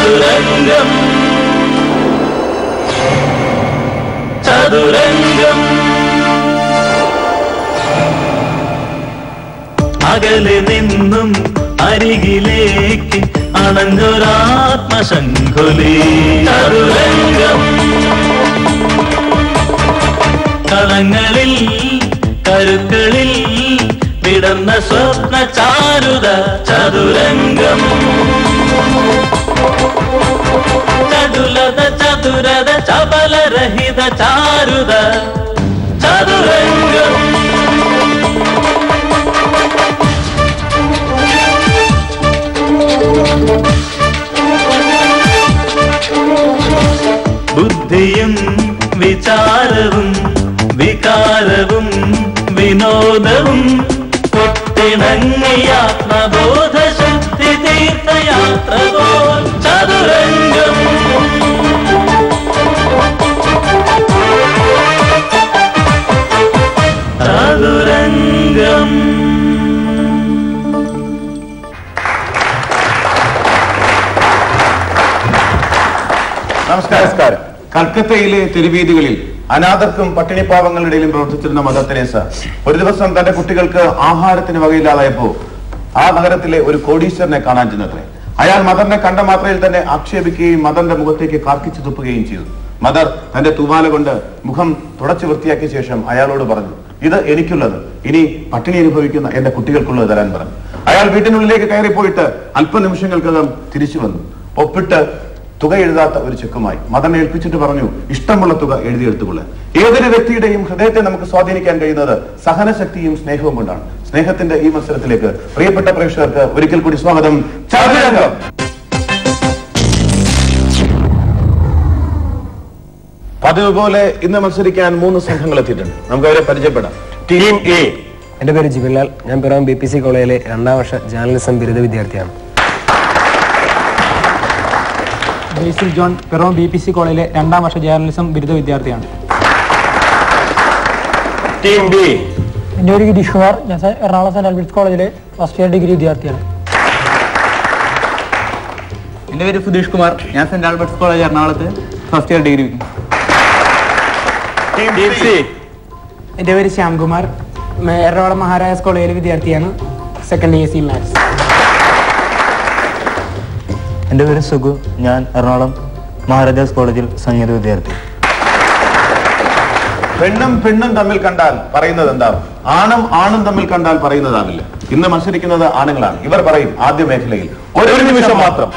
ചതുരംഗം ചതുരംഗം അകലെ നിന്നും അരികിലേക്ക് അണഞ്ഞൊരാത്മശങ്കുലി ചതുരംഗം കളങ്ങളിൽ കരുക്കളിൽ വിടർന്ന സ്വപ്ന ചാരുത ചതുരംഗം ചടുലത ചതുരത ചപലരഹിത ചാരുത ചതുരംഗം ബുദ്ധിയും വിചാരവും വികാരവും വിനോദവും കൊട്ടിണങ്ങിയ ആത്മബോധശക്തി തീർത്ഥയാത്ര പോൽ ചതുരംഗം ചതുരംഗം നമസ്കാരം നമസ്കാരം കൽക്കത്തയിലെ തെരുവീതികളിൽ അനാഥർക്കും പട്ടിണിപ്പാവങ്ങളുടെയും പ്രവർത്തിച്ചിരുന്ന മദർ തെരേസ ഒരു ദിവസം തന്റെ കുട്ടികൾക്ക് ആഹാരത്തിന് വകയില്ലാതായപ്പോ ആ നഗരത്തിലെ ഒരു കോടീശ്വരനെ കാണാൻ ചെന്നത്രേ അയാൾ മദറിനെ കണ്ട മാത്രയിൽ തന്നെ ആക്ഷേപിക്കുകയും മദറിന്റെ മുഖത്തേക്ക് കാർക്കിച്ചു തുപ്പുകയും ചെയ്തു മദർ തന്റെ തൂവാല കൊണ്ട് മുഖം തുടച്ചു വൃത്തിയാക്കിയ ശേഷം അയാളോട് പറഞ്ഞു ഇത് എനിക്കുള്ളത് ഇനി പട്ടിണി അനുഭവിക്കുന്ന എന്റെ കുട്ടികൾക്കുള്ളത് തരാൻ പറഞ്ഞു അയാൾ വീട്ടിനുള്ളിലേക്ക് കയറിപ്പോയിട്ട് അല്പനിമിഷങ്ങൾക്കകം തിരിച്ചു വന്നു ഒപ്പിട്ട് തുക എഴുതാത്ത ഒരു ചെക്കുമായി മദനെ ഏൽപ്പിച്ചിട്ട് പറഞ്ഞു ഇഷ്ടമുള്ള തുക എഴുതിയെടുത്തുകൊള്ളാൻ ഏതൊരു വ്യക്തിയുടെയും ഹൃദയത്തെ നമുക്ക് സ്വാധീനിക്കാൻ കഴിയുന്നത് സഹനശക്തിയും സ്നേഹവും കൊണ്ടാണ് സ്നേഹത്തിന്റെ ഈ മത്സരത്തിലേക്ക് പ്രിയപ്പെട്ട പ്രേക്ഷകർക്ക് ഒരിക്കൽ കൂടി സ്വാഗതം ചതുരംഗം പതിവ് പോലെ ഇന്ന് മത്സരിക്കാൻ മൂന്ന് സംഘങ്ങൾ എത്തിയിട്ടുണ്ട് നമുക്ക് അവരെ പരിചയപ്പെടാം ടീം എ എൻ്റെ പേര് ജിബിൻലാൽ ഞാൻ പിറവം ബി പി സി കോളേജിലെ രണ്ടാം വർഷ ജേർണലിസം ബിരുദ വിദ്യാർത്ഥിയാണ് Basil John Piravom B P C കോളേജിലെ രണ്ടാം വർഷ ജേർണലിസം ബിരുദ വിദ്യാർത്ഥിയാണ് ടീം ബി എൻ്റെ പേര് ഗിരീഷ് കുമാർ ഞാൻ സ- എറണാകുളം സെന്റ് ആൽബർട്ട്സ് കോളേജിലെ ഫസ്റ്റ് ഇയർ ഡിഗ്രി വിദ്യാർത്ഥിയാണ് എൻ്റെ പേര് സുധീഷ് കുമാർ ഞാൻ സെന്റ് ആൽബർട്ട്സ് കോളേജ് എറണാകുളത്ത് first year degree team C എൻ്റെ പേര് ശ്യാംകുമാർ എറണാകുളം മഹാരാജാസ് കോളേജിലെ വിദ്യാർത്ഥിയാണ് സെക്കൻഡ് എ സി മാത്സ് എൻ്റെ പേര് സുഗു ഞാൻ എറണാകുളം മഹാരാജാസ് കോളേജിൽ സംഗീത വിദ്യാർത്ഥി പെണ്ണും പെണ്ണും തമ്മിൽ കണ്ടാൽ പറയുന്നത് എന്താവും ആണും ആണും തമ്മിൽ കണ്ടാൽ പറയുന്നതാവില്ല ഇന്ന് മത്സരിക്കുന്നത് ആണുങ്ങളാണ് ഇവർ പറയും ആദ്യ മേഖലയിൽ ഒരു നിമിഷം മാത്രം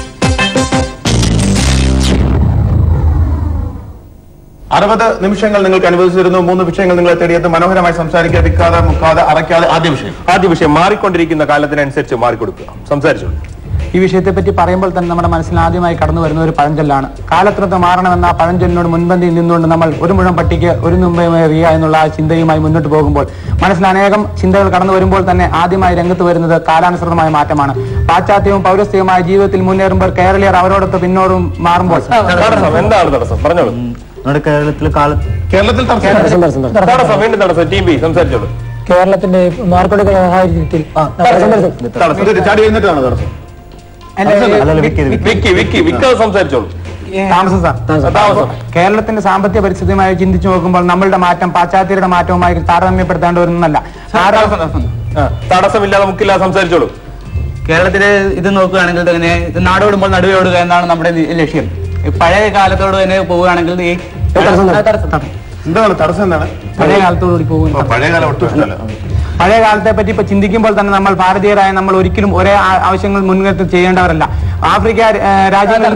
അറുപത് നിമിഷങ്ങൾ നിങ്ങൾക്ക് അനുവദിച്ചിരുന്നു മൂന്ന് വിഷയങ്ങൾ നിങ്ങളെ തേടിയെത്ത് മനോഹരമായി സംസാരിക്കാതെ വിൽക്കാതെ മുക്കാതെ അറയ്ക്കാതെ ആദ്യ വിഷയം ആദ്യ വിഷയം മാറിക്കൊണ്ടിരിക്കുന്ന കാലത്തിനനുസരിച്ച് മാറിക്കൊടുക്കുക സംസാരിച്ചോളൂ ഈ വിഷയത്തെ പറ്റി പറയുമ്പോൾ തന്നെ നമ്മുടെ മനസ്സിൽ ആദ്യമായി കടന്നു വരുന്ന ഒരു പഴഞ്ചൊല്ലാണ് കാലത്തിനൊത്ത് മാറണമെന്ന ആ പഴഞ്ചൊല്ലിനോട് മുൻപന്തിയിൽ നിന്നുകൊണ്ട് നമ്മൾ ഒരു മുഴം പട്ടിക്ക് ഒരു മുമ്പേറിയ എന്നുള്ള ആ ചിന്തയുമായി മുന്നോട്ട് പോകുമ്പോൾ മനസ്സിൽ അനേകം ചിന്തകൾ കടന്നു വരുമ്പോൾ തന്നെ ആദ്യമായി രംഗത്ത് വരുന്നത് കാലാനുസൃതമായ മാറ്റമാണ് പാശ്ചാത്യവും പൗരസ്ത്യവുമായ ജീവിതത്തിൽ മുന്നേറുമ്പോൾ കേരളീയർ അവരോടൊത്ത് പിന്നോടും മാറുമ്പോൾ തടസ്സം എന്താണ് തടസ്സം പറഞ്ഞോളൂ നമ്മുടെ കേരളത്തിൽ കാല കേരളത്തിൽ തർക്കം തടസ്സം തടസ്സം തടസ്സം തടസ്സം വീണ്ടും തടസ്സം ടീം ബി സംസാരിച്ചോളൂ കേരളത്തിന്റെ മാർക്കറ്റുകളുടെ സാഹചര്യത്തിൽ തടസ്സം തടസ്സം തടസ്സം ഇത് ചാടി എന്നിട്ടാണ് തടസ്സം അല്ലല്ല വിക്കി വിക്കി വിക്കി വിക്കി വിക്കത് സംസാരിച്ചോളൂ താമസം സാർ താമസം കേരളത്തിന്റെ സാമ്പത്തിക പരിസ്ഥിതിയുമായി ചിന്തിച്ചു നോക്കുമ്പോൾ നമ്മളുടെ മാറ്റം പാശ്ചാത്യരുടെ മാറ്റവുമായി താരതമ്യപ്പെടുത്തേണ്ട ഒന്നല്ല ആ, തടസ്സമില്ലാതെ മുക്കില്ലാതെ സംസാരിച്ചോളൂ കേരളത്തിലെ ഇത് നോക്കുകയാണെങ്കിൽ തന്നെ ഇത് നാടോടുമ്പോൾ നടുവേ ഓടുക എന്നാണ് നമ്മുടെ ലി- ലക്ഷ്യം ഈ പഴയ കാലത്തോട് തന്നെ പോവുകയാണെങ്കിൽ ഈ എന്താണ് തടസ്സം എന്താണ് പഴയ കാലത്തോടുകൂടി പോകുന്നു ഓ, പഴയകാലം ഒട്ടും ഇഷ്ടമല്ല പഴയ കാലത്തെ പറ്റി ഇപ്പൊ ചിന്തിക്കുമ്പോൾ തന്നെ നമ്മൾ ഭാരതീയരായ നമ്മൾ ഒരിക്കലും ഒരേ ആ- ആവശ്യങ്ങൾ മുൻനിർത്തി ചെയ്യേണ്ടവരല്ല ആഫ്രിക്ക ആ, രാജ്യങ്ങളിൽ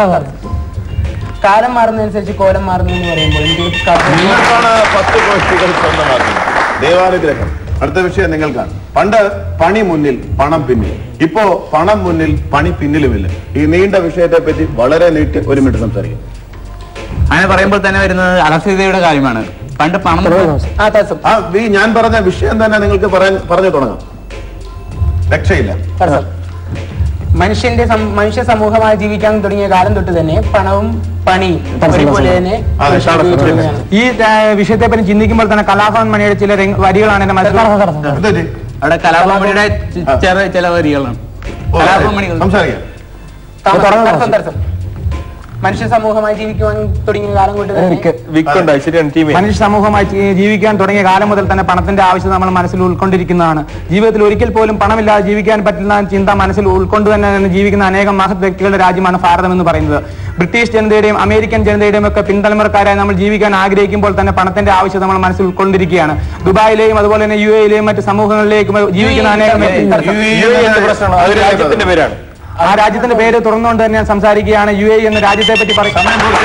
കാലം മാറുന്നതനുസരിച്ച് കോലം മാറുന്നു എന്ന് പറയുമ്പോൾ എനിക്ക് നിങ്ങൾക്കാണ് പത്ത് ഗോഷ്ഠികൾ സ്വന്തമാക്കുന്നത് ദേവാനുഗ്രഹം അടുത്ത വിഷയം നിങ്ങൾക്കാണ് പണ്ട് പണി മുന്നിൽ പണം പിന്നിൽ ഇപ്പോ പണം മുന്നിൽ പണി പിന്നിലുമില്ല ഈ നീണ്ട വിഷയത്തെ പറ്റി വളരെ നീട്ടി ഒരു മിനിറ്റ് സംസാരിക്കും അങ്ങനെ പറയുമ്പോൾ തന്നെ വരുന്നത് അലസ്യതയുടെ കാര്യമാണ് പണ്ട് പണം ആ ഈ ഞാൻ പറഞ്ഞ വിഷയം തന്നെ നിങ്ങൾക്ക് പറയാൻ പറഞ്ഞു തുടങ്ങാം രക്ഷയില്ല മനുഷ്യന്റെ സം- മനുഷ്യ സമൂഹമായി ജീവിക്കാൻ തുടങ്ങിയ കാലം തൊട്ട് തന്നെ പണവും പണിയും ഒരുപോലെ തന്നെ അതെ, മനുഷ്യൻ തടസ്സം, ഉപയോഗിച്ചുകൊണ്ടിരുന്നതാണ്. ഈ ആ, വിഷയത്തെ പറ്റി ചിന്തിക്കുമ്പോൾ തന്നെ കലാഭവൻ മണിയുടെ ചില രംഗ- വരികളാണ് എന്റെ മനസ്സിൽ എന്ത് പറ്റി? അവിടെ കലാഭവൻ മണിയുടെ ചി- ചെറു ചില വരികളാണ് ഓ, കലാഭവൻ മണി സംസാരിക്കാം തടസ്സം, തടസ്സം. മനുഷ്യ സമൂഹമായി ജീവിക്കുവാൻ തുടങ്ങിയ കാലം കൊണ്ട് തന്നെ വിക്കുണ്ട് ശരിയാണ് ടീമേ മനുഷ്യ സമൂഹമായി ജീ- ജീവിക്കാൻ തുടങ്ങിയ കാലം മുതൽ തന്നെ പണത്തിന്റെ ആവശ്യം നമ്മൾ മനസ്സിൽ ഉൾക്കൊണ്ടിരിക്കുന്നതാണ് ജീവിതത്തിൽ ഒരിക്കൽ പോലും പണമില്ലാതെ ജീവിക്കാൻ പറ്റുന്ന ചിന്ത മനസ്സിൽ ഉൾക്കൊണ്ട് തന്നെ ജീവിക്കുന്ന അനേകം മഹത് വ്യക്തികളുടെ രാജ്യമാണ് ഭാരതം എന്ന് പറയുന്നത് ബ്രിട്ടീഷ് ജനതയുടെയും അമേരിക്കൻ ജനതയുടെയും ഒക്കെ പിന്തലമുറക്കാരായി നമ്മൾ ജീവിക്കാൻ ആഗ്രഹിക്കുമ്പോൾ തന്നെ പണത്തിന്റെ ആവശ്യം നമ്മൾ മനസ്സിൽ ഉൾക്കൊണ്ടിരിക്കുകയാണ് ദുബായിലെയും അതുപോലെ തന്നെ യു എയിലെയും മറ്റ് സമൂഹങ്ങളിലേക്കും ജീവിക്കുന്ന അനേകം വ്യക്തി- യു എ എന്ത് പ്രശ്നമാണ് അത് രാജ്യത്തിന്റെ പേരാണ് ആ രാജ്യത്തിന്റെ പേര് തുറന്നുകൊണ്ട് തന്നെ ഞാൻ സംസാരിക്കുകയാണ് യു എ എന്ന രാജ്യത്തെ പറ്റി പറയും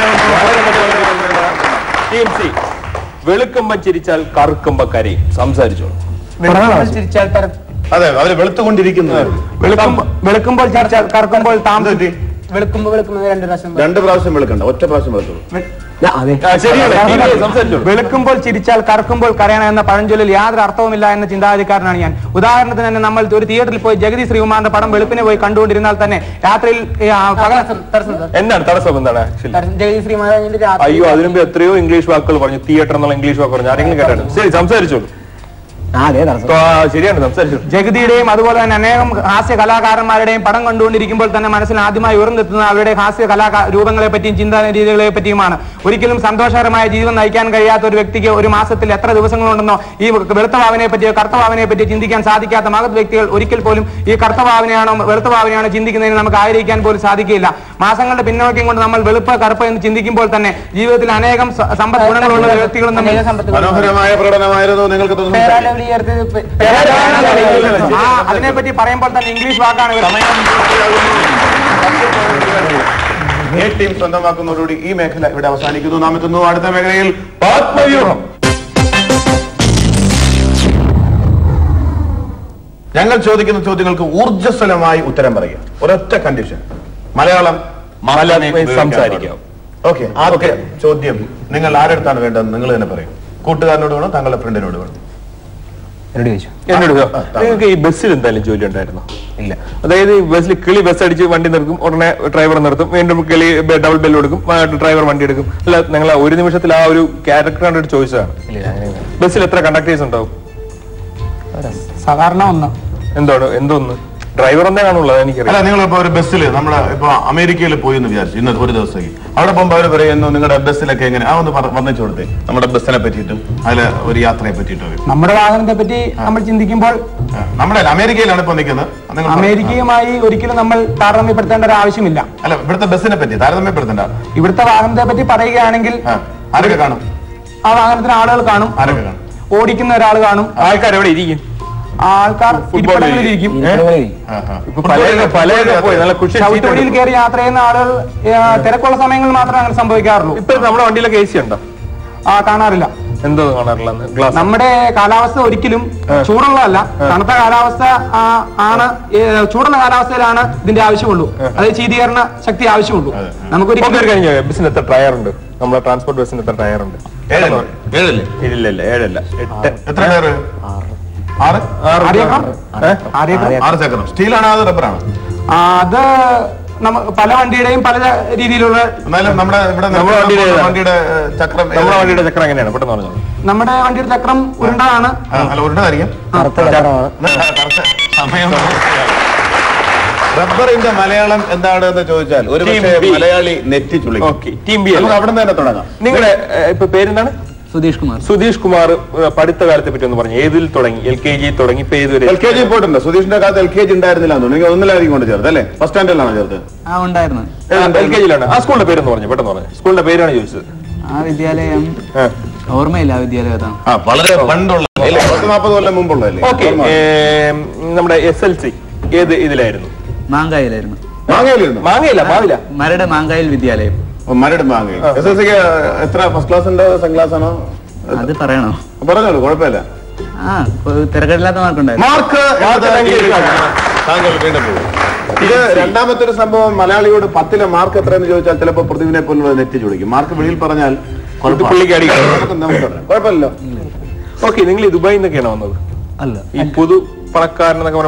ടീം സി വെളുക്കുമ്പം ചിരിച്ചാൽ കറുക്കുമ്പോ കരയും സംസാരിച്ചോളൂ ചിരിച്ചാൽ തര- അതെ അവര് വെളുത്തുകൊണ്ടിരിക്കുന്നത് വെളുക്കുമ്പോൾ വെളുക്കുമ്പോൾ ചിരിച്ചാൽ കറക്കുമ്പോൾ താമസം എന്ത് പറ്റി? വെളുക്കുമ്പോൾ വെളുക്കുന്നത് രണ്ട് പ്രാവശ്യം രണ്ട് പ്രാവശ്യം വെളുക്കണ്ട ഒറ്റ പ്രാവശ്യം വെളുത്തുള്ളൂ അതെ ആ, ശരിയാണ് ടീമേ സംസാരിച്ചോളൂ വെളുക്കുമ്പോൾ ചിരിച്ചാൽ കറക്കുമ്പോൾ കരയണം എന്ന പഴഞ്ചൊല്ലിൽ യാതൊരു അർത്ഥവുമില്ല എന്ന ചിന്താഗതിക്കാരനാണ് ഞാൻ ഉദാഹരണത്തിന് തന്നെ നമ്മൾ ഒരു തിയേറ്ററിൽ പോയി ജഗതി ശ്രീകുമാറിന്റെ പടം വെളുപ്പിനെ പോയി കണ്ടുകൊണ്ടിരുന്നാൽ തന്നെ രാത്രിയിൽ ഈ, ആ, പകൽ എന്താണ് തടസ്സം എന്താണ് ആക്ച്വലി ജഗതി ശ്രീകുമാറിന്റെ അയ്യോ അതിനുമ്പ് എത്രയോ ഇംഗ്ലീഷ് വാക്കുകൾ പറഞ്ഞു തിയേറ്റർ എന്നുള്ള ഇംഗ്ലീഷ് വാക്ക് പറഞ്ഞു ആരെങ്കിലും കേട്ടാണ് ശരി സംസാരിച്ചോളൂ ആ അതെ തടസ്സം ആ, ശരിയാണ് സംസാരിച്ചോളൂ ജഗതിയുടെയും അതുപോലെ തന്നെ അനേകം ഹാസ്യ കലാകാരന്മാരുടെയും പടം കണ്ടുകൊണ്ടിരിക്കുമ്പോൾ തന്നെ മനസ്സിൽ ആദ്യമായി ഉയർന്നെത്തുന്ന അവരുടെ ഹാസ്യ കലാ രൂപങ്ങളെ പറ്റിയും ചിന്താ രീതികളെ പറ്റിയുമാണ് ഒരിക്കലും സന്തോഷകരമായ ജീവിതം നയിക്കാൻ കഴിയാത്ത ഒരു വ്യക്തിക്ക് ഒരു മാസത്തിൽ എത്ര ദിവസങ്ങളുണ്ടെന്നോ ഈ വെളുത്ത ഭാവനയെ പറ്റിയോ കറുത്ത ഭാവനയെ പറ്റിയോ ചിന്തിക്കാൻ സാധിക്കാത്ത മഹത് വ്യക്തികൾ ഒരിക്കൽ പോലും ഈ കറുത്ത ഭാവനയാണോ വെളുത്ത ഭാവനയാണോ ചിന്തിക്കുന്നതിന് നമുക്ക് ആയിരിക്കാൻ പോലും സാധിക്കില്ല മാസങ്ങളുടെ പിന്നോക്കം കൊണ്ട് നമ്മൾ വെളുപ്പ് കറുപ്പ് എന്ന് ചിന്തിക്കുമ്പോൾ തന്നെ ജീവിതത്തിൽ അനേകം സ- സമ്പദ് ഗുണങ്ങളുള്ള വ്യക്തികളും തമ്മിൽ മനോഹരമായ പ്രകടനമായിരുന്നു നിങ്ങൾക്ക് തോന്നുന്നു ആ അതിനെപ്പറ്റി പറയുമ്പോൾ തന്നെ ഇംഗ്ലീഷ് വാക്കാണ് വരുന്നത്. എ ടീം സ്വന്തമാക്കുന്നതോടുകൂടി ഈ മേഖല ഇവിടെ അവസാനിക്കുന്നു നാം എത്തുന്നു അടുത്ത മേഖലയിൽ പത്മവ്യൂഹം ഞങ്ങൾ ചോദിക്കുന്ന ചോദ്യങ്ങൾക്ക് ഊർജ്ജസ്വലമായി ഉത്തരം പറയുക ഒരൊറ്റ കണ്ടീഷൻ മലയാളം മലയാളം സംസാരിക്കാം ഓക്കെ ആദ്യ ചോദ്യം നിങ്ങൾ ആരെടുത്താണ് വേണ്ടത് നിങ്ങൾ തന്നെ പറയും കൂട്ടുകാരനോട് വേണോ താങ്കളുടെ ഫ്രണ്ടിനോട് വേണം എന്നോട് ചോദിച്ചു എന്നോട് ഇതോ, നിങ്ങൾക്ക് ഈ ബസ്സിൽ എന്തായാലും ജോലി ഉണ്ടായിരുന്നോ ഇല്ല അതായത് ഈ ബസ്സിൽ കിളി ബസ് അടിച്ച് വണ്ടി നിർത്തും ഉടനെ ഡ്രൈവർ നിർത്തും വീണ്ടും കിളി ഡബിൾ ബെല്ല് കൊടുക്കും ആ, ഡ്രൈവർ വണ്ടി എടുക്കും അല്ല നിങ്ങൾ ഒരു നിമിഷത്തിൽ ആ ഒരു ക്യാരക്ടർ കണ്ടിട്ട് ചോദിച്ചതാണ് ഇല്ല അങ്ങനെ ബസ്സിൽ എത്ര കണ്ടക്ടേഴ്സ് ഉണ്ടാവും സാധാരണ ഒന്ന് എന്തോട് എന്തോന്ന് ഡ്രൈവർ എന്നേ കാണുള്ളൂ അല്ല അതെനിക്കറിയാം നിങ്ങൾ ഇപ്പൊ ഒരു ബസ്സിൽ നമ്മുടെ ഇപ്പൊ അമേരിക്കയിൽ പോയി എന്ന് വിചാരിച്ചു ഇന്ന് ഒരു ദിവസത്തേക്ക് അവിടെ പോകുമ്പോൾ അവർ പറയുന്നു നിങ്ങളുടെ ബസ്സിലൊക്കെ എങ്ങനെ ആ ഒന്ന് പറ- വർണ്ണിച്ചു കൊടുത്തേ നമ്മുടെ ബസ്സിനെ പറ്റിയിട്ടും അതിലെ ഒരു യാത്രയെ പറ്റിയിട്ടും നമ്മുടെ വാഹനത്തെ പറ്റി നമ്മൾ ചിന്തിക്കുമ്പോൾ നമ്മുടെ അമേരിക്കയിലാണ് ഇപ്പൊ നിൽക്കുന്നത് നിങ്ങൾ പറ- അമേരിക്കയുമായി ഒരിക്കലും നമ്മൾ താരതമ്യപ്പെടുത്തേണ്ട ഒരു ആവശ്യമില്ല അല്ല ഇവിടുത്തെ ബസ്സിനെ പറ്റി താരതമ്യപ്പെടുത്തണ്ട ഇവിടുത്തെ വാഹനത്തെ പറ്റി പറയുകയാണെങ്കിൽ ആ, ആരൊക്കെ കാണും ആ വാഹനത്തിന് ആളുകൾ കാണും ആരൊക്കെ കാണും ഓടിക്കുന്ന ഒരാൾ കാണും ആൾക്കാർ എവിടെ ഇരിക്കും ആൾക്കാർ ഇരിപ്പിടങ്ങളിലിരിക്കും ആ, ആ. ഇപ്പൊ പലയൊക്കെ പലയൊക്കെ പോയി നല്ല കുഷി ചവിട്ടുപടിയിൽ കയറി യാത്ര ചെയ്യുന്ന ആളുകൾ ഏ, തിരക്കുള്ള സമയങ്ങളിൽ മാത്രമേ അങ്ങനെ സംഭവിക്കാറുള്ളൂ ഇപ്പൊ നമ്മുടെ വണ്ടിയിലൊക്കെ എ സി ഉണ്ടോ ആ കാണാറില്ല എന്തോ കാണാറില്ല ഗ്ലാസ് നമ്മുടെ കാലാവസ്ഥ ഒരിക്കലും ചൂടുള്ളതല്ല തണുത്ത കാലാവസ്ഥ ആ, ആണ് ഏ, ചൂടുള്ള കാലാവസ്ഥയിലാണ് ഇതിന്റെ ആവശ്യമുള്ളൂ അത് ശീതീകരണ ശക്തി ആവശ്യമുള്ളൂ നമുക്കൊരിക്കലും കഴിഞ്ഞ ബസ്സിന് എത്ര ടയർ ഉണ്ട് നമ്മുടെ ട്രാൻസ്പോർട്ട് ബസ്സിന് എത്ര ടയർ ഉണ്ട് ഏഴല്ലേ ഏഴല്ലേ ഇല്ല ഇല്ല ഏഴല്ല എട്ട് എത്ര പേര് ആറ് ആറ് ആരെയൊക്കെ? ഏ? ആരെയൊക്കെ? ആറ് ചക്രം സ്റ്റീലാണോ അത് റബ്ബറാണോ ആ, അത് നമ്മ പല വണ്ടിയുടെയും പല രീതിയിലുള്ള എന്നാലും നമ്മുടെ ഇവിടെ നമ്മുടെ വണ്ടിയുടെ ഏതാ? വണ്ടിയുടെ ഏഹ്, ചക്രം നമ്മുടെ വണ്ടിയുടെ ചക്രം എങ്ങനെയാണ് പെട്ടെന്ന് പറഞ്ഞു നമ്മുടെ വണ്ടിയുടെ ചക്രം ഉരുണ്ടതാണ് ആ, അല്ല ഉരുണ്ടതായിരിക്കും കറുത്ത ചക്രമാണ് സമയം റബ്ബറിന്റെ മലയാളം എന്താണ് എന്ന് ചോദിച്ചാൽ ഒരു Team പക്ഷേ B. മലയാളി നെറ്റി ചുളിക്കും Okay, Team B അല്ലേ? നമുക്ക് അവിടെ നിന്ന് തന്നെ തുടങ്ങാം നിങ്ങളുടെ ഏ, ഇപ്പൊ പേരെന്താണ് സുധീഷ് കുമാർ സുധീഷ് കുമാർ ഏ, പഠിത്ത കാലത്തെ പറ്റി ഒന്ന് പറഞ്ഞു ഏതിൽ തുടങ്ങി എൽ കെ ജി തുടങ്ങി ഇപ്പൊ ഏതുവരെ എൽ കെ ജി പോയിട്ടുണ്ട് സുധീഷിന്റെ കാലത്ത് എൽ കെ ജി ഉണ്ടായിരുന്നില്ല എന്ന് തോന്നുന്നു ഒന്നിലായിരിക്കും കൊണ്ട് ചേർത്ത് അല്ലേ ഫസ്റ്റ് സ്റ്റാൻഡേർഡിലാണോ ചേർത്ത് ആ ഉണ്ടായിരുന്നു എൽ കെ ജിയിലാണ് ആ സ്കൂളിന്റെ പേരെന്ന് പറഞ്ഞു പെട്ടെന്ന് പറഞ്ഞു സ്കൂളിന്റെ പേരാണ് ചോദിച്ചത് ആ വിദ്യാലയം ഏ. ഓർമ്മയില്ല ആ വിദ്യാലയം അതാണ് ആ വളരെ പണ്ടുള്ള അല്ലേ? പത്ത് നാൽപ്പത് കൊല്ലം മുമ്പുള്ളതല്ലേ ഓക്കെ നമ്മുടെ എസ് എൽ സി ഏത് ഇതിലായിരുന്നു മാങ്കായിലായിരുന്നു മാങ്ങയിലിരുന്നു മാങ്ങയില്ല മാവില്ല മരട് മാങ്കായിൽ വിദ്യാലയം മരട് മാങ്ങ എസ് എൽ സിക്ക് എത്ര ഫസ്റ്റ് ക്ലാസ് ഉണ്ടോ സെക്കൻഡ് ക്ലാസ് ആണോ അത് പറയണോ പറഞ്ഞോളൂ കുഴപ്പമില്ല ആ കൊ- തിരക്കേടില്ലാത്ത മാർക്കുണ്ടായിരുന്നു മാർക്ക് മാർക്ക് അംഗീകരിക്കാം. താങ്കൾ വീണ്ടും പോകും ഇത് രണ്ടാമത്തെ ഒരു സംഭവം മലയാളിയോട് പത്തിലെ മാർക്ക് എത്രയെന്ന് ചോദിച്ചാൽ ചിലപ്പോൾ പ്രതിവിനെ പോലുള്ള നെറ്റി ചുളിക്കും മാർക്ക് വെളിയിൽ പറഞ്ഞാൽ കുഴപ്പമാണ്. പുള്ളിക്ക് അടിക്കണം. നമുക്ക് നമുക്ക് പറയാം. കുഴപ്പമില്ലല്ലോ ഓക്കെ നിങ്ങൾ ഈ ദുബായിൽ നിന്നൊക്കെയാണോ വന്നത് അല്ല ഈ പൊതു പണക്കാരൻ എന്നൊക്കെ പറഞ്ഞ പോലെ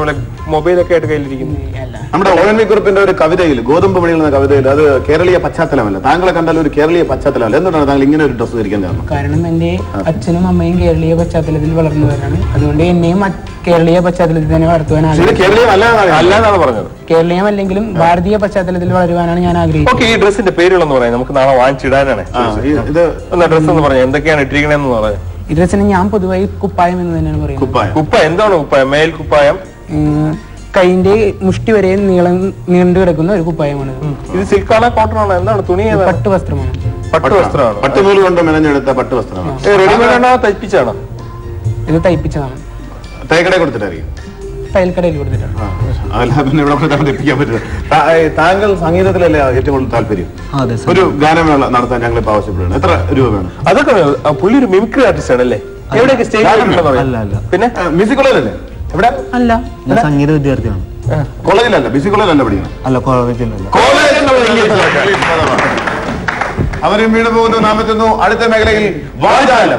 മൊബൈലൊക്കെ ആയിട്ട് കയ്യിലിരിക്കുന്നു നമ്മുടെ ഒ എൻ വി കുറിപ്പിന്റെ ഒരു കവിതയിൽ ഗോതമ്പ് മണികൾ എന്ന കവിതയിൽ അത് കേരളീയ പശ്ചാത്തലമല്ല താങ്കളെ കണ്ടാൽ ഒരു കേരളീയ പശ്ചാത്തലമല്ല എന്തുകൊണ്ടാണ് താങ്കൾ ഇങ്ങനെ ഒരു ഡ്രസ്സ് ധരിക്കാൻ കാരണം കാരണം എൻ്റെ അച്ഛനും അമ്മയും കേരളീയ പശ്ചാത്തലത്തിൽ വളർന്നവരാണ് അതുകൊണ്ട് എന്നെയും മറ്റ് കേരളീയ പശ്ചാത്തലത്തിൽ തന്നെ വളർത്തുവാൻ ഇത് ആഗ്രഹിക്കുന്നു കേരളീയം അല്ലാതാണ് അല്ലാന്നാണ് പറഞ്ഞത് കേരളീയമല്ലെങ്കിലും ഭാരതീയ പശ്ചാത്തലത്തിൽ വളരുവാനാണ് ഞാൻ ആഗ്രഹിക്കുന്നത് ഓക്കെ ഈ ഡ്രസ്സിന്റെ പേരുകളെന്ന് പറയാം നമുക്ക് നാളെ വാങ്ങിച്ചിടാനാണ് ആ, ഈ- ഇത് ഒന്ന് ഡ്രസ് എന്ന് പറയാം എന്തൊക്കെയാണ് ഇട്ടിരിക്കണേന്ന് പറയാം ഈ ഡ്രസ്സിന് ഞാൻ പൊതുവായി കുപ്പായം എന്ന് തന്നെയാണ് പറയുന്നത് കുപ്പായം കുപ്പ എന്താണ് കുപ്പായം മേൽ കുപ്പായം ഉം, കൈന്റെ മുഷ്ടി വരെ നീളം നീണ്ടു കിടക്കുന്ന ഒരു കുപ്പായമാണ് ഇത് സിൽക്കാണോ കോട്ടൺ ആണോ എന്താണ് തുണി ഏതാണ്? പട്ട് വസ്ത്രമാണ് പട്ട് വസ്ത്രമാണ് പട്ടുനൂല് കൊണ്ട് മെനഞ്ഞെടുത്ത പട്ട് വസ്ത്രമാണ് റെഡിമെയ്ഡ് ആണോ തയ്പ്പിച്ചാണോ ഇത് തയ്പ്പിച്ചതാണ് തേക്കടെ കൊടുത്തിട്ടായിരിക്കും തയ്യൽക്കടയിൽ കൊടുത്തിട്ടാണ് ആ, അല്ല പിന്നെ ഇവിടെ കൊണ്ട് തെപ്പിക്കാൻ പറ്റില്ല താ- ഏ, താങ്കൾ സംഗീതത്തിലല്ലേ ഏറ്റവും കൂടുതൽ താല്പര്യം അതെ ഒരു ഗാനമേള നടത്താൻ ഞങ്ങൾ ഇപ്പൊ ആവശ്യപ്പെടുകയാണ് എത്ര രൂപ വേണം അതൊക്കെ ആ, പുള്ളി ഒരു മിമിക്രി ആർട്ടിസ്റ്റ് ആണല്ലേ എവിടെയൊക്കെ സ്റ്റേജ് അല്ല അല്ല പിന്നെ മ്യൂസിക് കോളേജല്ലേ എവിടെ അല്ല ഞാൻ സംഗീത വിദ്യാർത്ഥിയാണ് കോളേജിലല്ല മ്യൂസിക് കോളേജിലല്ല പഠിക്കുന്നത് അല്ല കോളേജിലല്ല അവരും വീണ് പോകുന്നു നാം എത്തുന്നു അടുത്ത മേഖലയിൽ വാചാലം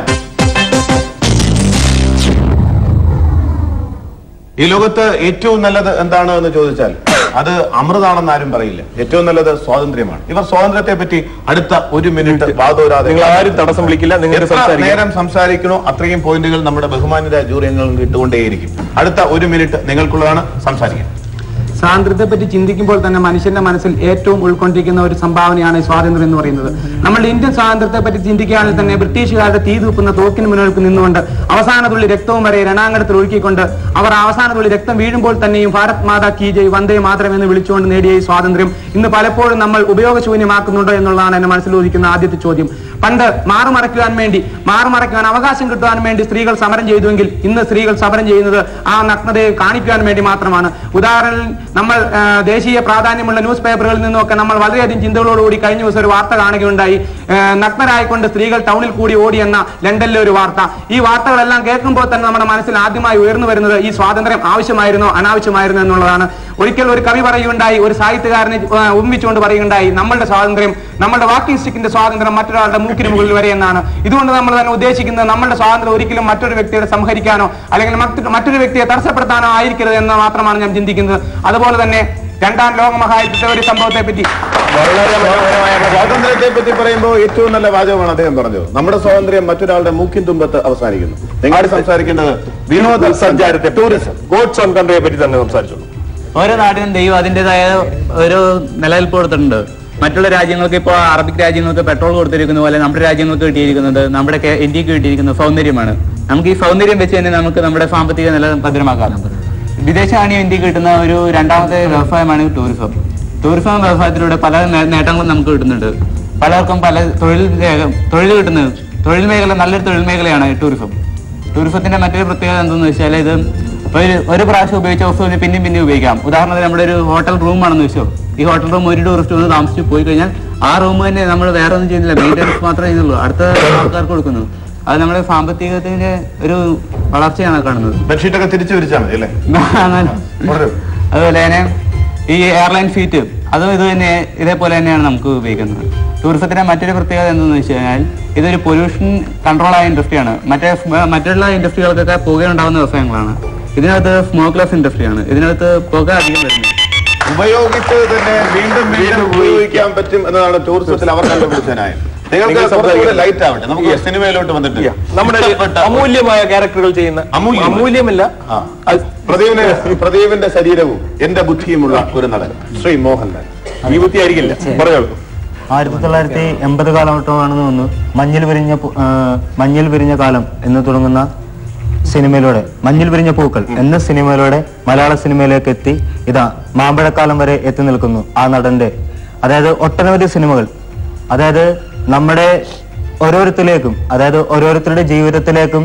ഈ ലോകത്ത് ഏറ്റവും നല്ലത് എന്താണ് എന്ന് ചോദിച്ചാൽ അത് അമൃതാണെന്ന് ആരും പറയില്ല ഏറ്റവും നല്ലത് സ്വാതന്ത്ര്യമാണ് ഇവർ സ്വാതന്ത്ര്യത്തെ പറ്റി അടുത്ത ഒരു മിനിറ്റ് വാദോരാതെ നിങ്ങൾ ആരും തടസ്സം വിളിക്കില്ല നിങ്ങൾക്ക് എത്ര സംസാരിക്കാം നേരം സംസാരിക്കണോ അത്രയും പോയിന്റുകൾ നമ്മുടെ ബഹുമാന്യരായ ജൂറി അംഗങ്ങൾക്ക് ഇട്ടുകൊണ്ടേയിരിക്കും അടുത്ത ഒരു മിനിറ്റ് നിങ്ങൾക്കുള്ളതാണ് സംസാരിക്കാം സ്വാതന്ത്ര്യത്തെ പറ്റി ചിന്തിക്കുമ്പോൾ തന്നെ മനുഷ്യന്റെ മനസ്സിൽ ഏറ്റവും ഉൾക്കൊണ്ടിരിക്കുന്ന ഒരു സംഭാവനയാണ് ഈ സ്വാതന്ത്ര്യം എന്ന് പറയുന്നത് നമ്മൾ ഇന്ത്യൻ സ്വാതന്ത്ര്യത്തെ പറ്റി ചിന്തിക്കുകയാണെങ്കിൽ തന്നെ ബ്രിട്ടീഷുകാരുടെ തീ തൂക്കുന്ന തോക്കിന് മുന്നിലേക്ക് നിന്നുകൊണ്ട് അവസാന തുള്ളി രക്തവും വരെ രണാങ്കണത്തിൽ ഒഴുക്കിക്കൊണ്ട് അവർ അവസാന തുള്ളി രക്തം വീഴുമ്പോൾ തന്നെയും ഭാരത് മാതാ കി ജയ് വന്ദേ മാതരം എന്ന് വിളിച്ചുകൊണ്ട് നേടിയ ഈ സ്വാതന്ത്ര്യം ഇന്ന് പലപ്പോഴും നമ്മൾ ഉപയോഗശൂന്യമാക്കുന്നുണ്ടോ എന്നുള്ളതാണ് എന്നെ മനസ്സിലൊതുക്കുന്ന ആദ്യത്തെ ചോദ്യം പണ്ട് മാറുമറയ്ക്കുവാൻ വേണ്ടി മാറുമറയ്ക്കുവാൻ അവകാശം കിട്ടുവാൻ വേണ്ടി സ്ത്രീകൾ സമരം ചെയ്തുവെങ്കിൽ ഇന്ന് സ്ത്രീകൾ സമരം ചെയ്യുന്നത് ആ നഗ്നതയെ കാണിക്കുവാൻ വേണ്ടി മാത്രമാണ് ഉദാഹരണം നമ്മൾ ആ, ദേശീയ പ്രാധാന്യമുള്ള ന്യൂസ് പേപ്പറുകളിൽ നിന്നൊക്കെ നമ്മൾ വളരെയധികം ചിന്തകളോടുകൂടി കഴിഞ്ഞ ദിവസം ഒരു വാർത്ത കാണുകയുണ്ടായി ആ, നഗ്നരായിക്കൊണ്ട് സ്ത്രീകൾ ടൗണിൽ കൂടി ഓടി എന്ന ലണ്ടനിലെ ഒരു വാർത്ത ഈ വാർത്തകളെല്ലാം കേൾക്കുമ്പോൾ തന്നെ നമ്മുടെ മനസ്സിൽ ആദ്യമായി ഉയർന്നു വരുന്നത് ഈ സ്വാതന്ത്ര്യം ആവശ്യമായിരുന്നോ അനാവശ്യമായിരുന്നോ എന്നുള്ളതാണ് ഒരിക്കൽ ഒരു കവി പറയുകയുണ്ടായി ഒരു സാഹിത്യകാരനെ ആ, ഉപമിച്ചുകൊണ്ട് പറയുകയുണ്ടായി നമ്മളുടെ സ്വാതന്ത്ര്യം നമ്മുടെ വാക്കിംഗ് സ്റ്റിക്കിന്റെ സ്വാതന്ത്ര്യം മറ്റൊരാളുടെ മൂക്കിന് മുകളിൽ വരെ എന്നാണ് ഇതുകൊണ്ട് നമ്മൾ തന്നെ ഉദ്ദേശിക്കുന്നത് നമ്മുടെ സ്വാതന്ത്ര്യം ഒരിക്കലും മറ്റൊരു വ്യക്തിയുടെ സംഹരിക്കാനോ അല്ലെങ്കിൽ മറ്റ് മറ്റൊരു വ്യക്തിയെ തടസ്സപ്പെടുത്താനോ ആയിരിക്കരുത് എന്ന് മാത്രമാണ് ഞാൻ ചിന്തിക്കുന്നത് അതുപോലെ തന്നെ രണ്ടാം ലോക മഹായുദ്ധത്തെ ഒരു സംഭവത്തെ പറ്റി വളരെ മനോഹരമായ സ്വാതന്ത്ര്യത്തെ പറ്റി പറയുമ്പോൾ ഏറ്റവും നല്ല വാചകമാണ് അദ്ദേഹം പറഞ്ഞത് നമ്മുടെ സ്വാതന്ത്ര്യം മറ്റൊരാളുടെ മൂക്കിൻ തുമ്പത്ത് അവസാനിക്കുന്നു നിങ്ങൾ സംസാരിക്കേണ്ടത് വിനോദ സഞ്ചാരത്തെ ടൂറിസം ഗോഡ്സ് ഓൺ കൺട്രിയെ പറ്റി തന്നെ സംസാരിച്ചോളൂ ഓരോ നാടിനും ദൈവം അതിൻ്റെതായ ഒരു നിലനിൽപ്പ് കൊടുത്തിട്ടുണ്ട് മറ്റുള്ള രാജ്യങ്ങൾക്ക് ഇപ്പോൾ അറബിക് രാജ്യങ്ങൾക്ക് പെട്രോൾ കൊടുത്തിരിക്കുന്ന പോലെ നമ്മുടെ രാജ്യങ്ങൾക്ക് കിട്ടിയിരിക്കുന്നത് നമ്മുടെ കേ- ഇന്ത്യക്ക് കിട്ടിയിരിക്കുന്ന സൗന്ദര്യമാണ് നമുക്ക് ഈ സൗന്ദര്യം വെച്ച് തന്നെ നമുക്ക് നമ്മുടെ സാമ്പത്തിക നില ഭദ്രമാക്കാം വിദേശ നാണ്യം ഇന്ത്യക്ക് കിട്ടുന്ന ഒരു രണ്ടാമത്തെ വ്യവസായമാണ് ടൂറിസം ടൂറിസം വ്യവസായത്തിലൂടെ പല നേ- നേട്ടങ്ങളും നമുക്ക് കിട്ടുന്നുണ്ട് പലർക്കും പല തൊഴിൽ രേഖ- തൊഴിൽ കിട്ടുന്നത് തൊഴിൽ മേഖല നല്ലൊരു തൊഴിൽ മേഖലയാണ് ടൂറിസം ടൂറിസത്തിന്റെ മറ്റൊരു പ്രത്യേകത എന്തെന്ന് വെച്ചാൽ ഇത് ഒരു ഒരു പ്രാവശ്യം ഉപയോഗിച്ച വസ്തുവിന് പിന്നെയും പിന്നെ ഉപയോഗിക്കാം ഉദാഹരണത്തിന് നമ്മുടെ ഒരു ഹോട്ടൽ റൂം ആണെന്ന് വെച്ചോ ഈ ഹോട്ടൽ റൂം ഒരു ടൂറിസ്റ്റ് വന്ന് താമസിച്ച് പോയി കഴിഞ്ഞാൽ ആ റൂം തന്നെ നമ്മൾ വേറെ ഒന്നും ചെയ്യുന്നില്ല മെയിൻ്റെനൻസ് മാത്രമേ ചെയ്യുന്നുള്ളൂ അടുത്ത ആൾക്കാർക്ക് കൊടുക്കുന്നു അത് നമ്മുടെ സാമ്പത്തികത്തിന്റെ ഒരു വളർച്ചയാണ് കാണുന്നത് ബെഡ്ഷീറ്റ് ഒക്കെ തിരിച്ചു വിരിച്ചാൽ മതി അല്ലേ അങ്ങനെ. തുടരും. അതുപോലെ തന്നെ ഈ എയർലൈൻ ഫീറ്റ് അതും ഇത് തന്നെ ഇതേപോലെ തന്നെയാണ് നമുക്ക് ഉപയോഗിക്കുന്നത് ടൂറിസത്തിന്റെ മറ്റൊരു പ്രത്യേകത എന്തെന്ന് വെച്ച് കഴിഞ്ഞാൽ ഇതൊരു പൊല്യൂഷൻ കൺട്രോൾ ആയ ഇൻഡസ്ട്രിയാണ് മറ്റേ ഫ്- മറ്റുള്ള ഇൻഡസ്ട്രികൾക്കൊക്കെ പുക ഉണ്ടാകുന്ന വ്യവസായങ്ങളാണ് ഇതിനകത്ത് സ്മോക്ക്ലെസ് ഇൻഡസ്ട്രിയാണ് ഇതിനകത്ത് പുക അധികം വരുന്നത് ഉപയോഗിച്ചത് തന്നെ വീണ്ടും വീണ്ടും ഉപയോഗിക്കാൻ പറ്റും എന്നതാണ് ടൂറിസത്തിൽ അവർ കണ്ടുപിടിച്ച ന്യായം നിങ്ങൾക്ക് നിങ്ങൾ കുറച്ചുകൂടെ സംസാരിക്കണം. ലൈറ്റ് ആവട്ടെ നമുക്ക് സിനിമയിലോട്ട് വന്നിട്ട് നമ്മുടെ ഇഷ്ടപ്പെട്ട അമൂല്യമായ ക്യാരക്ടറുകൾ ചെയ്യുന്ന അമൂല്യം. അമൂല്യമല്ല ആ. പ്രദീപിന് പ്രദീപിന്റെ ശരീരവും എന്റെ ബുദ്ധിയുമുള്ള ഒരു നടൻ ശ്രീ മോഹൻലാൽ ഈ ബുദ്ധി ആയിരിക്കില്ല പറഞ്ഞോളൂ ആയിരത്തി തൊള്ളായിരത്തി എൺപത് കാലഘട്ടമാണെന്ന് തോന്നുന്നു മഞ്ഞിൽ വിരിഞ്ഞ പൂ- ആ, മഞ്ഞിൽ വിരിഞ്ഞ കാലം എന്ന് തുടങ്ങുന്ന സിനിമയിലൂടെ മഞ്ഞിൽ വിരിഞ്ഞ പൂക്കൾ എന്ന സിനിമയിലൂടെ മലയാള സിനിമയിലേക്ക് എത്തി ഇതാ മാമ്പഴക്കാലം വരെ എത്തി നിൽക്കുന്നു ആ നടന്റെ അതായത് ഒട്ടനവധി സിനിമകൾ അതായത് നമ്മുടെ ഓരോരുത്തരിലേക്കും അതായത് ഓരോരുത്തരുടെ ജീവിതത്തിലേക്കും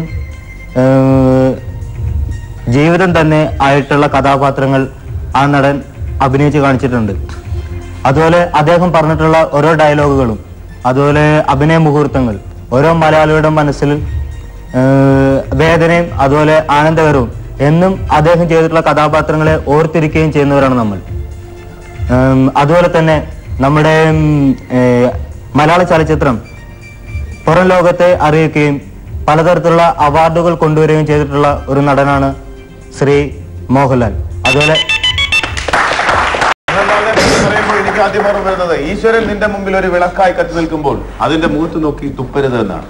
ഏഹ്, ജീവിതം തന്നെ ആയിട്ടുള്ള കഥാപാത്രങ്ങൾ ആ നടൻ അഭിനയിച്ച് കാണിച്ചിട്ടുണ്ട് അതുപോലെ അദ്ദേഹം പറഞ്ഞിട്ടുള്ള ഓരോ ഡയലോഗുകളും അതുപോലെ അഭിനയ മുഹൂർത്തങ്ങൾ ഓരോ മലയാളിയുടെ മനസ്സിൽ ഏഹ്, വേദനയും അതുപോലെ ആനന്ദകരവും എന്നും അദ്ദേഹം ചെയ്തിട്ടുള്ള കഥാപാത്രങ്ങളെ ഓർത്തിരിക്കുകയും ചെയ്യുന്നവരാണ് നമ്മൾ ഉം, അതുപോലെ തന്നെ നമ്മുടെ ഉം, ഏഹ്, മലയാള ചലച്ചിത്രം പുറം ലോകത്തെ അറിയിക്കുകയും പലതരത്തിലുള്ള അവാർഡുകൾ കൊണ്ടുവരികയും ചെയ്തിട്ടുള്ള ഒരു നടനാണ് ശ്രീ മോഹൻലാൽ അതുപോലെ മോഹൻലാലിനെ പറ്റി പറയുമ്പോൾ എനിക്ക് ആദ്യം ഓർമ്മ വരുന്നത് ഈശ്വരൻ നിന്റെ മുമ്പിൽ ഒരു വിളക്കായി കത്തി നിൽക്കുമ്പോൾ അതിന്റെ മുഖത്ത് നോക്കി തുപ്പരുത് എന്നാണ്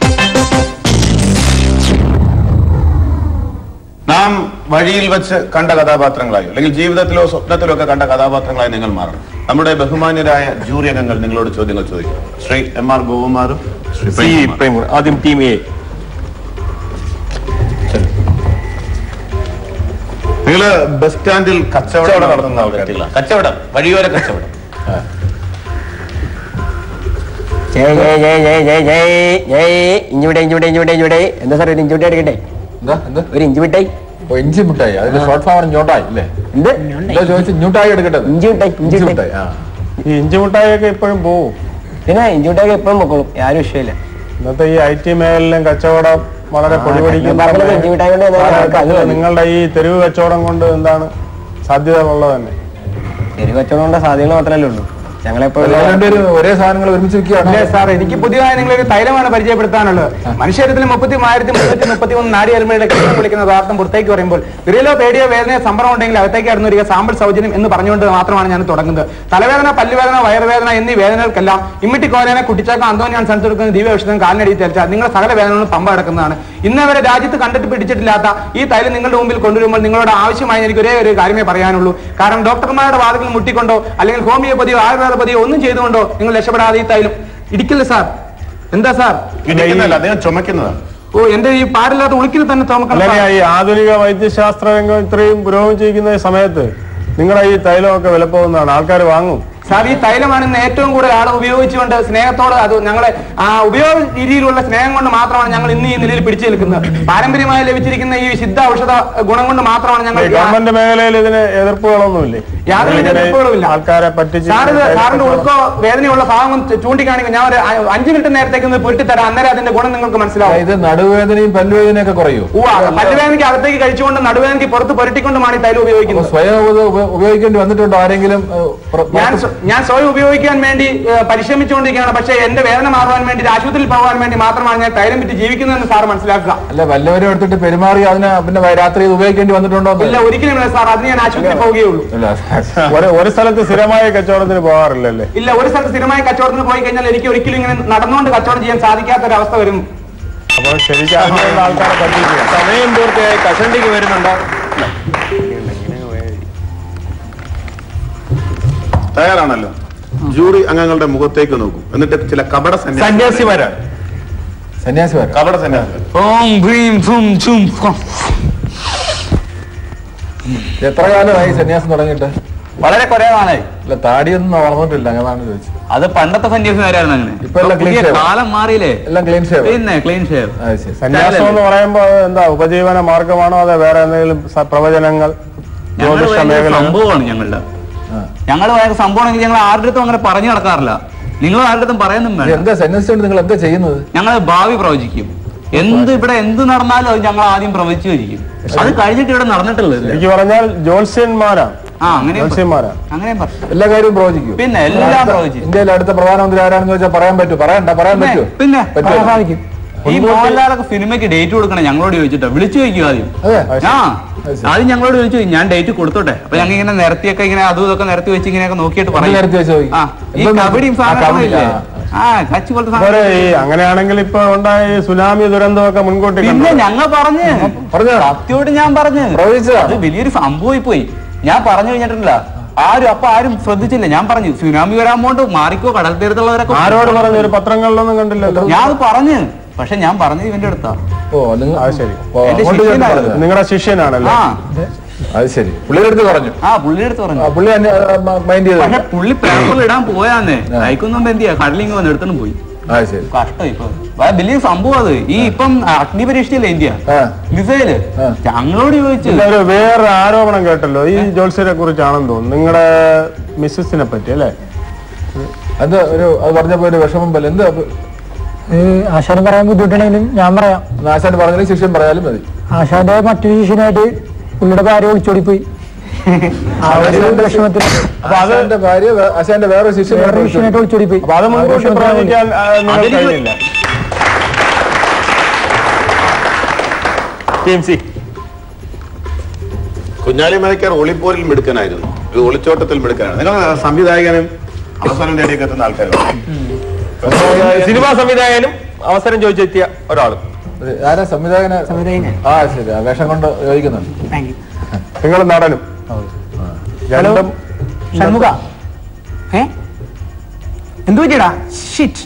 നാം വഴിയിൽ വെച്ച് കണ്ട കഥാപാത്രങ്ങളായോ അല്ലെങ്കിൽ ജീവിതത്തിലോ സ്വപ്നത്തിലോ ഒക്കെ കണ്ട കഥാപാത്രങ്ങളായി നിങ്ങൾ മാറണം നമ്മുടെ ബഹുമാന്യരായ ജൂറി അംഗങ്ങൾ നിങ്ങളോട് ചോദ്യങ്ങൾ ചോദിക്കും ശ്രീ എം ആർ ഗോകുമാറും ശ്രീ സി പ്രേംകുമാറും. പ്രേംകുമാർ ആദ്യം ടീം എ നിങ്ങള് ബസ് സ്റ്റാൻഡിൽ കച്ചവടം നടത്തുന്ന വ്യക്തികളാണ് കച്ചവടം വഴിയോര കച്ചവടം ജയ് ജയ് ജയ് ജയ് ജയ് ജയ് ജയ് ഇഞ്ചുവിട്ടെ ഇഞ്ചുവിട്ടെ ഇഞ്ചുവിട്ടെ ഇഞ്ചുവിട്ടെ എന്താ സാർ ഒരു ഇഞ്ചുവിട്ടെ എടുക്കട്ടെ എന്താ എന്ത് ഒരു ഇഞ്ചു മിഠായി ഓ ഇഞ്ചി മിഠായി അതിന്റെ ഷോർട്ട് ഫോം ഞോട്ടായി അല്ലേ എന്ത് എന്താ ചോദിച്ചു ഞൂട്ടായി എടുക്കട്ടെ ഇഞ്ചി മിഠായി ഇഞ്ചി ഇഞ്ചി മിഠായി മിഠായി ആ ഈ ഇഞ്ചി മിഠായിയൊക്കെ ഇപ്പോഴും പോവും പിന്നെ ഇഞ്ചി മിഠായി എപ്പോഴും പൊക്കോളും ആരും വിഷയമില്ല ഇന്നത്തെ ഈ ഐ ടി മേഖലയിലും കച്ചവടം വളരെ ആ, പൊടിപൊടിക്കുന്ന ഞാൻ പറഞ്ഞത് ഇഞ്ചി മിഠായി കൊണ്ട് എന്താ കാലഘട്ടത്തില് അത് മതി. നിങ്ങളുടെ ഈ തെരുവ് കച്ചവടം കൊണ്ട് എന്താണ് സാധ്യത ഉള്ളത് തന്നെ ശരി കച്ചവടം കൊണ്ട് സാധ്യതകൾ മാത്രമല്ലേ ഉള്ളൂ ഞങ്ങളെപ്പോഴും നിങ്ങൾ രണ്ടുപേരും ഒരേ സാധനങ്ങൾ ഒരുമിച്ച് വിൽക്കുകയാണ് ഇല്ല സാർ എനിക്ക് പുതിയതായി നിങ്ങളൊരു തൈലമാണ് പരിചയപ്പെടുത്താനുള്ളത് മനുഷ്യരത്തിൽ മുപ്പത്തി മൂവായിരത്തി മുന്നൂറ്റി മുപ്പത്തി ഒന്ന് നാടി അരുമയുടെ കൃഷ്ണൻ വിളിക്കുന്ന പദാർത്ഥം പുറത്തേക്ക് പറയുമ്പോൾ വിരലോ പേടിയോ വേദനയോ സംഭ്രമം ഉണ്ടെങ്കിൽ അകത്തേക്ക് ഇറങ്ങുക സാമ്പിൾ സൗജന്യം എന്ന് പറഞ്ഞുകൊണ്ട് മാത്രമാണ് ഞാൻ തുടങ്ങുന്നത് തലവേദന പല്ലുവേദന വയറുവേദന എന്നീ വേദനകൾക്കെല്ലാം ഇമ്മിട്ടി കോലേനെ കുട്ടിച്ചാക്ക അന്തോണിയാണ് സ്ഥലത്ത് കൊടുക്കുന്ന ദിവ്യ ഔഷധം കാലിനടി തേച്ചാൽ നിങ്ങളുടെ സകല വേദനകളും പമ്പ കിടക്കുന്നതാണ് ഇന്ന് വരെ രാജ്യത്ത് കണ്ടിട്ട് പിടിച്ചിട്ടില്ലാത്ത ഈ തൈലം നിങ്ങളുടെ മുമ്പിൽ കൊണ്ടുവരുമ്പോൾ നിങ്ങളോട് ആവശ്യമായി എനിക്ക് ഒരേ ഒരു കാര്യമേ പറയാനുള്ളൂ കാരണം ഡോക്ടർമാരുടെ വാതിൽ മുട്ടിക്കൊണ്ടോ അല്ലെങ്കിൽ ഹോമിയോപ്പതിയോ ആയുർവേദപതിയോ ഒന്നും ചെയ്തുകൊണ്ടോ നിങ്ങൾ രക്ഷപ്പെടാതെ ഈ തൈലം ഇടിക്കില്ല സാർ എന്താ സാർ ഇടിക്കുന്നതല്ല അദ്ദേഹം ചുമക്കുന്നതാണ് ഓ എന്റെ ഈ പാടില്ലാത്ത ഉളുക്കിൽ തന്നെ തോമക്കണം അല്ലെങ്കിൽ ഈ ആധുനിക വൈദ്യശാസ്ത്ര രംഗം ഇത്രയും പുരോഗമിച്ചിരിക്കുന്ന ഈ സമയത്ത് നിങ്ങളുടെ ഈ തൈലമൊക്കെ വിലപ്പോകുന്നതാണ് ആൾക്കാർ വാങ്ങും സാർ ഈ തൈലമാണ് ഇന്ന് ഏറ്റവും കൂടുതൽ ആൾ ഉപയോഗിച്ചുകൊണ്ട് സ്നേഹത്തോട് അത് ഞങ്ങളെ ആ ഉപയോഗ രീതിയിലുള്ള സ്നേഹം കൊണ്ട് മാത്രമാണ് ഞങ്ങൾ ഇന്ന് ഈ നിലയിൽ പിടിച്ചു നിൽക്കുന്നത് പാരമ്പര്യമായി ലഭിച്ചിരിക്കുന്ന ഈ സിദ്ധ ഔഷധ ഗുണം കൊണ്ട് മാത്രമാണ് ഞങ്ങൾ ഈ ഗവൺമെന്റ് മേഖലയിൽ ഇതിന് എതിർപ്പുകളൊന്നുമില്ലേ യാതൊരു ഇങ്ങനെ എതിർപ്പുകളുമില്ല. ആൾക്കാരെ പറ്റിച്ച് സാർ ഇത് സാറിന്റെ ഉൾക്കോ വേദനയുള്ള ഭാഗം ചൂണ്ടിക്കാണിക്കും ഞാൻ ഒരു അ- അഞ്ച് മിനിറ്റ് നേരത്തേക്ക് ഒന്ന് പുരട്ടിത്തരാം അന്നേരം അതിന്റെ ഗുണം നിങ്ങൾക്ക് മനസ്സിലാവും ഇത് നടുവേദനയും പല്ലുവേദനയും ഒക്കെ കുറയൂ ഉവ്വ, പല്ലുവേദനയ്ക്ക് അകത്തേക്ക് കഴിച്ചുകൊണ്ട് നടുവേദനയ്ക്ക് പുറത്ത് പുരട്ടിക്കൊണ്ടുമാണ് ഈ തൈലം അപ്പൊ ഉപയോഗിക്കുന്നത് സ്വയം ഇത് ഉപ- ഉപയോഗിക്കേണ്ടി വന്നിട്ടുണ്ടോ ആരെങ്കിലും ഏഹ്, പ്ര- ഞാൻ സ്വ- ഞാൻ സ്വയം ഉപയോഗിക്കാൻ വേണ്ടി ഏഹ്, പരിശ്രമിച്ചുകൊണ്ടിരിക്കുകയാണ് പക്ഷേ എന്റെ വേദന മാറുവാൻ വേണ്ടി ആശുപത്രിയിൽ പോകാൻ വേണ്ടി മാത്രമാണ് ഞാൻ തൈലം വിറ്റ് ജീവിക്കുന്നതെന്ന് സാർ മനസ്സിലാക്കുക അല്ല വല്ലവരും എടുത്തിട്ട് പെരുമാറി അതിന് പിന്നെ വ- രാത്രി ഇത് ഉപയോഗിക്കേണ്ടി വന്നിട്ടുണ്ടോ എന്ന് ഇല്ല ഒരിക്കലും ഇല്ല സാർ അതിന് ഞാൻ ആശുപത്രിയിൽ പോവുകയുള്ളൂ ഇല്ല. ഒരു ഒരു സ്ഥലത്ത് സ്ഥിരമായ കച്ചവടത്തിന് പോകാറില്ലല്ലേ ഇല്ല ഒരു സ്ഥലത്ത് സ്ഥിരമായി കച്ചവടത്തിന് പോയി കഴിഞ്ഞാൽ എനിക്ക് ഒരിക്കലും ഇങ്ങനെ നടന്നുകൊണ്ട് കച്ചവടം ചെയ്യാൻ സാധിക്കാത്ത ഒരു അവസ്ഥ വരും അപ്പോൾ ശരിക്കും അങ്ങനെയുള്ള ആൾക്കാരെ പറ്റിക്കുക സമയം പൂർത്തിയായി കഷണ്ടിക്ക് വരുന്നുണ്ടോ തയ്യാറാണല്ലോ ജൂറി അംഗങ്ങളുടെ മുഖത്തേക്ക് നോക്കൂ എന്നിട്ട് ചില കപട സന്യാസി സന്യാസിമാരാണ് സന്യാസിമാർ കപട സന്യാസികൾ ഓം ഭ്രീം ഫും ചും ഫും. എത്ര കാലമായി സന്യാസം തുടങ്ങിയിട്ട് വളരെ കുറെ നാളായി അല്ല താടിയൊന്നും വളർന്നിട്ടില്ല അങ്ങനെയാണ് ചോദിച്ചത് അത് പണ്ടത്തെ സന്യാസിമാരായിരുന്നു അങ്ങനെ ഇപ്പൊ എല്ലാം clean പുതിയ shave. കാലം മാറിയില്ലേ എല്ലാം ക്ലീൻ ഷേവ് പിന്നെ ക്ലീൻ ഷേവ് അത് ശരി സന്യാസം എന്ന് പറയുമ്പോൾ അത് എന്താ ഉപജീവന മാർഗമാണോ അതെ വേറെ എന്തെങ്കിലും സ- പ്രവചനങ്ങൾ ഞങ്ങൾ ജ്യോതിഷ ഭയങ്കര മേഖല സംഭവമാണ് ഞങ്ങളുടെ ആ. ഞങ്ങൾ ഭയങ്കര സംഭവമാണെങ്കിൽ ഞങ്ങൾ ആരുടെ അടുത്തും അങ്ങനെ പറഞ്ഞു നടക്കാറില്ല നിങ്ങൾ ആരുടെ അടുത്തും പറയുന്നും ഇത് വേണ്ട എന്താ സന്യസിച്ചുകൊണ്ട് നിങ്ങൾ എന്താ ചെയ്യുന്നത് ഞങ്ങൾ ഭാവി പ്രവചിക്കും എന്ത് ഇവിടെ എന്ത് നടന്നാലും അത് ഞങ്ങൾ ആദ്യം പ്രവചിച്ചു വരിക്കും അത് കഴിഞ്ഞിട്ട് ഇവിടെ നടന്നിട്ടുള്ളത് എനിക്ക് പറഞ്ഞാൽ ജ്യോത്സ്യന്മാരാണ് ആ അങ്ങനെ ജ്യോത്സ്യന്മാരാണ് അങ്ങനെ പറഞ്ഞു എല്ലാ കാര്യവും പ്രവചിക്കും പിന്നെ എല്ലാം പ്രവചിച്ചു ഇന്ത്യയിൽ അടുത്ത പ്രധാനമന്ത്രി ആരാണെന്ന് ചോദിച്ചാൽ പറയാൻ പറ്റൂ പറയണ്ട പറയാൻ പിന്നെ പറ്റൂ പിന്നെ പറ്റുമോ? സാധിക്കും ഈ മോഹൻലാലൊക്കെ സിനിമയ്ക്ക് ഡേറ്റ് കൊടുക്കണം ഞങ്ങളോട് ചോദിച്ചിട്ടോ വിളിച്ചു ചോദിക്കും ആദ്യം അതെ ആ ആദ്യം ഞങ്ങളോട് ചോദിച്ചു ഞാൻ ഡേറ്റ് കൊടുത്തോട്ടെ അപ്പൊ ഞങ്ങൾ ഇങ്ങനെ നിരത്തിയൊക്കെ ഇങ്ങനെ അതും ഇതൊക്കെ നിരത്തി വെച്ച് ഇങ്ങനെയൊക്കെ നോക്കിയിട്ട് എന്ത് പറയും നിരത്തി വെച്ച് ചോദിക്കും? ആ ഈ എന്ത് കബഡിയും ആ, കബഡി, സാധനങ്ങളില്ലേ ആ. ആ കച്ചി പോലത്തെ അതുപോലെ സാധനം ഈ അങ്ങനെയാണെങ്കിൽ ഇപ്പൊ ഉണ്ടായ ഈ സുനാമി ദുരന്തമൊക്കെ മുൻകൂട്ടി പിന്നെ കണ്ടോ? ഞങ്ങൾ പറഞ്ഞ് പറഞ്ഞോ? സത്യമായിട്ട് ഞാൻ പറഞ്ഞു പ്രവചിച്ചതാ? അത് വലിയൊരു സംഭവമായി പോയി ഞാൻ പറഞ്ഞു കഴിഞ്ഞിട്ടില്ല ആരും അപ്പൊ ആരും ശ്രദ്ധിച്ചില്ല ഞാൻ പറഞ്ഞു സുനാമി വരാൻ പോണ്ട് മാറിക്കോ കടൽ തീരത്തുള്ളവരൊക്കെ ആരോട് പറഞ്ഞു ഒരു പത്രങ്ങളിലൊന്നും കണ്ടില്ലല്ലോ ഞാൻ അത് പറഞ്ഞു പക്ഷെ ഞാൻ പറഞ്ഞത് ഇവന്റെ അടുത്താ ഓ നിങ്ങൾ അത് ശരി ഓ, എന്റെ അങ്ങോട്ട് ചെന്ന് ശിഷ്യനായിരുന്നു. പറഞ്ഞതാ? നിങ്ങളുടെ ശിഷ്യനാണല്ലോ ആ അത് ശരി പുള്ളിയുടെ അടുത്ത് പറഞ്ഞു ആ പുള്ളിയുടെ അടുത്ത് ആ, പറഞ്ഞു പുള്ളി മൈൻഡ് പക്ഷെ ചെയ്തു പുള്ളി പേപ്പറിൽ ഇടാൻ പോയാന്നേ അയക്കൊന്നും എന്ത് ചെയ്യാ കടലിങ് വന്ന് എടുത്തോണ്ട് പോയി അത് ശരി കഷ്ടം ഇപ്പൊ അത് വലിയ സംഭവം അത് ഈ ഇപ്പം അഗ്നി പരീക്ഷയില്ലേ ഇന്ത്യ ആ. മിസൈല് ആ. ഞങ്ങളോട് ചോദിച്ചു പിന്നെ ഒരു വേറെ ആരോപണം കേട്ടല്ലോ ഈ ജോത്സ്യരെ കുറിച്ചാണെന്ന് തോന്നുന്നു നിങ്ങളുടെ മിസ്സസിനെ പറ്റി അല്ലേ അത് ഒരു അത് പറഞ്ഞപ്പോ ഒരു വിഷമം പോലെ എന്താ അപ്പൊ? ആശാനം പറയാൻ ബുദ്ധിമുട്ടുണ്ടെങ്കിലും ഞാൻ പറയാം ഒന്ന് ആശാന്റെ പറഞ്ഞാലും ശിഷ്യൻ പറയാലും മതി ആശാന്റെ മറ്റൊരു ശിഷ്യനായിട്ട് പുള്ളിയുടെ ഭാര്യ ഒളിച്ചോടിപ്പോയി ആ ഒരു വിഷമത്തിൽ അപ്പൊ ആശാന്റെ ഭാര്യ വേ- ആശാന്റെ വേറെ ശിഷ്യൻ വേറൊരു ശിഷ്യനായിട്ട് ഒളിച്ചോടിപ്പോയി അപ്പൊ അത് മുൻകൂട്ടി ആ ഒരു പ്രവചിക്കാൻ ആ, നിങ്ങൾക്ക് അതെനിക്ക് കഴിഞ്ഞില്ല ടീം സി കുഞ്ഞാലി മരക്കാർ ഒളിപ്പോരിൽ മിടുക്കനായിരുന്നു ഇത് ഒളിച്ചോട്ടത്തിൽ മിടുക്കനാണ് നിങ്ങൾ സംവിധായകനും അവസരം തേടിയൊക്കെ എത്തുന്ന ആൾക്കാരാണ് സിനിമാ സംവിധായകനും അവസരം ചോദിച്ചെത്തിയ ഒരാളും ആരാ സംവിധായകന സംവിധായകൻ. ആ ശരി ആ വേഷം കൊണ്ട് യോജിക്കുന്നുണ്ട് താങ്ക് യു നിങ്ങൾ നടനും രണ്ടും ഷൺമുഖ ഏ എന്തു പറ്റിയടാ ഷിറ്റ്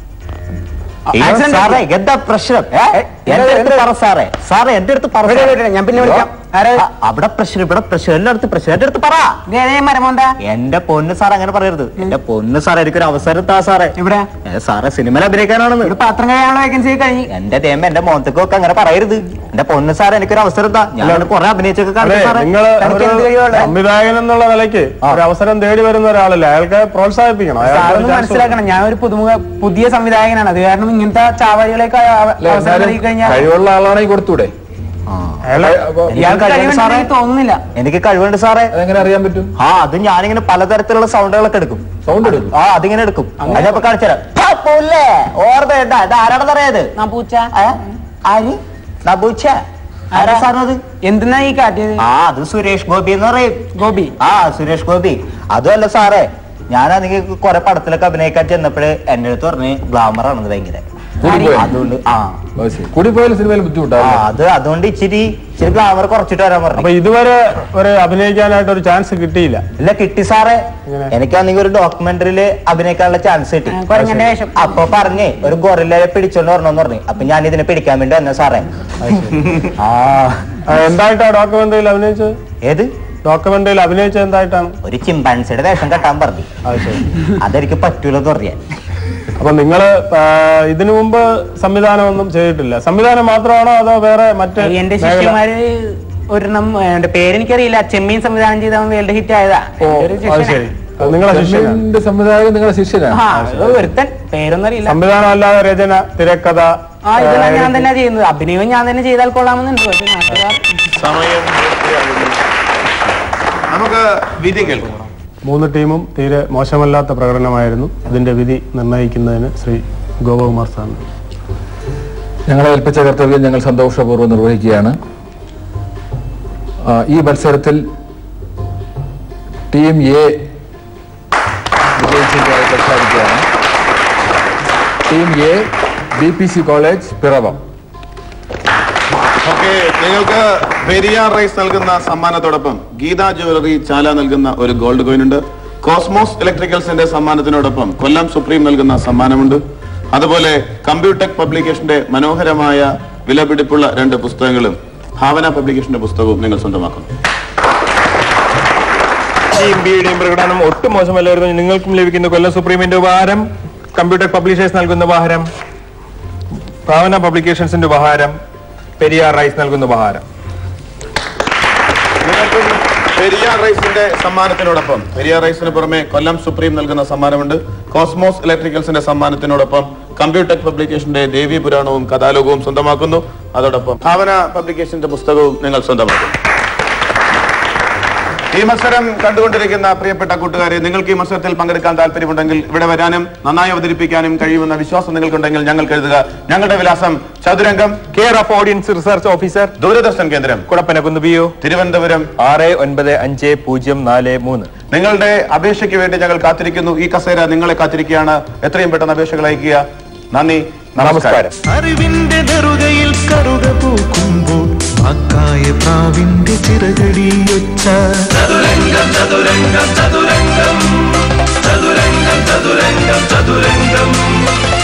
സാറേ എന്താ പ്രശ്നം ഏ? എന്റെ അടുത്ത് പറ സാറേ സാറേ എന്റെ അടുത്ത് പറ വിട്, വിട്, ഞാൻ പിന്നെ വിളിക്കാം. ആരാ? ആ, അവിടെ പ്രശ്നം ഇവിടെ പ്രശ്നം എല്ലായിടത്തും പ്രശ്നം എന്റെ അടുത്ത് പറ മരമോന്താ എന്റെ പൊന്ന് സാർ അങ്ങനെ പറയരുത് എന്റെ പൊന്ന് സാർ എനിക്കൊരു അവസരം താ സാറേ ഇവിടെ ഏ, സാറേ സിനിമയിൽ അഭിനയിക്കാനാണെന്ന് ഇവിടെ പാത്രം കഴിയാനുള്ള വേക്കൻസി കഴിഞ്ഞു എന്റെ തേമ എന്റെ മോന്തക്കൊക്കെ അങ്ങനെ പറയരുത് എന്റെ പൊന്ന് സാർ എനിക്കൊരു അവസരം താ ഞാൻ കുറെ അഭിനയിച്ചൊക്കെ അതെ കാണിച്ചു സാറേ നിങ്ങൾ തനിക്ക് എന്ത് കഴിവാണ്? സംവിധായകൻ എന്നുള്ള നിലയ്ക്ക് ഒരു അവസരം തേടി വരുന്ന ഒരാളല്ലേ അയാൾക്ക് പ്രോത്സാഹിപ്പിക്കണം അയാൾക്ക് ഒരു സാറൊന്ന് chance മനസ്സിലാക്കണം ഞാൻ ഒരു പുതുമുഖ പുതിയ സംവിധായകനാണ് അത് കാരണം ഇങ്ങനത്തെ ചാവടികളൊക്കെ അവ- അല്ല, അവസരം എന്നാലും നൽകി കഴിഞ്ഞാൽ കഴിവുള്ള ആളാണെങ്കിൽ കൊടുത്തൂടെ അയാളെ അപ്പൊ ഇയാൾക്ക് കഴിവുണ്ട് കഴിവുണ്ടെന്ന് സാറേ. എനിക്ക് തോന്നുന്നില്ല എനിക്ക് കഴിവുണ്ട് സാറേ അതെങ്ങനെ അറിയാൻ പറ്റും ആ അത് ഞാനിങ്ങനെ പലതരത്തിലുള്ള സൗണ്ടുകളൊക്കെ എടുക്കും സൗണ്ട് എടുക്കും ആ അതിങ്ങനെ എടുക്കും അതിനപ്പൊ കാണിച്ചുതരാം ആ, പുല്ലേ. ഓർമ്മ ഉണ്ട് ഇത് ആരാണെന്ന് അറിയാത് പൂച്ച ആര് നബൂച്ച ആരാ സാറിനത് എന്തിനാ ഈ കാട്ടിയത് ആ അത് സുരേഷ് ഗോപി എന്ന് പറയും ഗോപി ആ സുരേഷ് ഗോപി അതുമല്ല സാറേ ഞാനാണെങ്കിൽ കുറെ പടത്തിലൊക്കെ അഭിനയിക്കാൻ ചെന്നപ്പോഴ് എന്റെ അടുത്ത് പറഞ്ഞ് ഗ്ലാമർ ആണെന്ന് ഭയങ്കര കൂടിപ്പോയോ? അതുകൊണ്ട് ആ അത് ശരി. കൂടി പോയാലും സിനിമയിൽ ആ ബുദ്ധിമുട്ടാണ് അത് അതുകൊണ്ട് ഇച്ചിരി ഇച്ചിരി ഗ്ലാമർ കുറച്ചിട്ട് വരാൻ അപ്പൊ പറഞ്ഞു ഇതുവരെ ഒരു അഭിനയിക്കാനായിട്ട് ഒരു ചാൻസ് കിട്ടിയില്ല ഇല്ല കിട്ടി സാറേ എനിക്കാണെങ്കിൽ ഒരു ഡോക്യുമെന്ററിയില് അഭിനയിക്കാനുള്ള ചാൻസ് കിട്ടി ആ, കുരങ്ങന്റെ വേഷം. അപ്പൊ പറഞ്ഞേ ഒരു ഗൊറില്ലയെ പിടിച്ചോണ്ട് വരണമെന്ന് പറഞ്ഞു അപ്പൊ ഞാൻ ഇതിനെ പിടിക്കാൻ വേണ്ടി വന്ന സാറേ ആ ആ, എന്തായിട്ടാ ഡോക്യുമെന്ററിയിൽ അഭിനയിച്ചത് ഏത് ഡോക്യുമെന്ററിയിൽ അഭിനയിച്ചത് എന്തായിട്ടാണ് ഒരു ചിമ്പാൻസിയുടെ വേഷം കെട്ടാൻ പറഞ്ഞു അതെനിക്ക് പറ്റൂലെന്ന് പറയാൻ അപ്പൊ നിങ്ങള് ആ, ഇതിനു മുമ്പ് സംവിധാനമൊന്നും ചെയ്തിട്ടില്ല സംവിധാനം മാത്രമാണോ അതോ വേറെ മറ്റ് എന്റെ മേഖല? ശിഷ്യന്മാര് ഒരെണ്ണം എന്റെ പേരെനിക്കറിയില്ല ചെമ്മീൻ സംവിധാനം ചെയ്ത വേൾഡ് ഹിറ്റ് ആയതാ ഓ എൻ്റെ ഒരു അത് ശിഷ്യനാ. ശരി അത് നിങ്ങളെ ശിഷ്യനാണ് ചെമ്മീന്റെ സംവിധായകൻ നിങ്ങളുടെ ശിഷ്യനാണ് ആ, അത് ഒരുത്തൻ പേരൊന്നും അറിയില്ല സംവിധാനം അല്ലാതെ രചന തിരക്കഥ ആ ഇതെല്ലാം ഞാൻ തന്നെ ചെയ്യുന്നത് അഭിനയവും ഞാൻ തന്നെ ചെയ്താൽ കൊള്ളാമെന്നുണ്ട് പക്ഷെ നാട്ടുകാർ സമയം പൂർത്തിയാകുന്നു. നമുക്ക് വിധി കേൾക്കാം മൂന്ന് ടീമും തീരെ മോശമല്ലാത്ത പ്രകടനമായിരുന്നു ഇതിന്റെ വിധി നിർണ്ണയിക്കുന്നതിന് ശ്രീ ഗോപകുമാർ സാറിന് ഞങ്ങളെ ഏൽപ്പിച്ച കർത്തവ്യം ഞങ്ങൾ സന്തോഷപൂർവ്വം നിർവഹിക്കുകയാണ് ആ, ഈ മത്സരത്തിൽ ടീം എ വിജയിച്ചതായി പ്രഖ്യാപിക്കുകയാണ് team A B P C college Piravom okay നിങ്ങൾക്ക് പെരിയാർ റൈസ് നൽകുന്ന സമ്മാനത്തോടൊപ്പം ഗീത ജ്വല്ലറി ചാല നൽകുന്ന ഒരു ഗോൾഡ് കോയിൻ ഉണ്ട് കോസ്മോസ് ഇലക്ട്രിക്കൽസിന്റെ സമ്മാനത്തിനോടൊപ്പം കൊല്ലം സുപ്രീം നൽകുന്ന സമ്മാനമുണ്ട് അതുപോലെ കമ്പ്യൂടെക് പബ്ലിക്കേഷന്റെ മനോഹരമായ വിലപിടിപ്പുള്ള രണ്ട് പുസ്തകങ്ങളും ഭാവന പബ്ലിക്കേഷന്റെ പുസ്തകവും നിങ്ങൾ സ്വന്തമാക്കുന്നു ടീം ബിയുടെയും പ്രകടനം ഒട്ടും മോശമല്ലായിരുന്നു നിങ്ങൾക്കും ലഭിക്കുന്ന കൊല്ലം സുപ്രീമിന്റെ ഉപഹാരം കമ്പ്യൂട്ടർ പബ്ലിഷേഴ്സ് നൽകുന്ന ഉപഹാരം ഭാവന പബ്ലിക്കേഷൻസിന്റെ ഉപഹാരം പെരിയാർ റൈസ് നൽകുന്ന ഉപഹാരം നിങ്ങൾക്കും പെരിയാർ റൈസിന്റെ സമ്മാനത്തിനോടൊപ്പം പെരിയാർ റൈസിന് പുറമെ കൊല്ലം സുപ്രീം നൽകുന്ന സമ്മാനമുണ്ട് കോസ്മോസ് ഇലക്ട്രിക്കൽസിന്റെ സമ്മാനത്തിനോടൊപ്പം കമ്പ്യൂടെക് പബ്ലിക്കേഷന്റെ ദേവി പുരാണവും കഥാലോകവും സ്വന്തമാക്കുന്നു അതോടൊപ്പം ഭാവന പബ്ലിക്കേഷന്റെ പുസ്തകവും നിങ്ങൾ സ്വന്തമാക്കുന്നു ഈ മത്സരം കണ്ടുകൊണ്ടിരിക്കുന്ന പ്രിയപ്പെട്ട കൂട്ടുകാരെ നിങ്ങൾക്ക് ഈ മത്സരത്തിൽ പങ്കെടുക്കാൻ താല്പര്യമുണ്ടെങ്കിൽ ഇവിടെ വരാനും നന്നായി അവതരിപ്പിക്കാനും കഴിയുമെന്ന വിശ്വാസം നിങ്ങൾക്കുണ്ടെങ്കിൽ ഞങ്ങൾക്ക് എഴുതുക ഞങ്ങളുടെ വിലാസം Chathurangam care of audience research officer Doordarshan Kendram Kudappanakkunnu B O Thiruvananthapuram ആറ് ഒൻപത് അഞ്ച് പൂജ്യം നാല് മൂന്ന് നിങ്ങളുടെ അപേക്ഷയ്ക്ക് വേണ്ടി ഞങ്ങൾ കാത്തിരിക്കുന്നു ഈ കസേര നിങ്ങളെ കാത്തിരിക്കുകയാണ് എത്രയും പെട്ടെന്ന് അപേക്ഷകൾ അയക്കുക നന്ദി നമസ്കാരം അറിവിന്റെ നെറുകയിൽ കറുക പൂക്കുമ്പോൾ വാക്കായ പ്രാവിന്റെ ചിറകടിയൊച്ച ചതുരംഗം ചതുരംഗം ചതുരംഗം ചതുരംഗം ചതുരംഗം ചതുരംഗം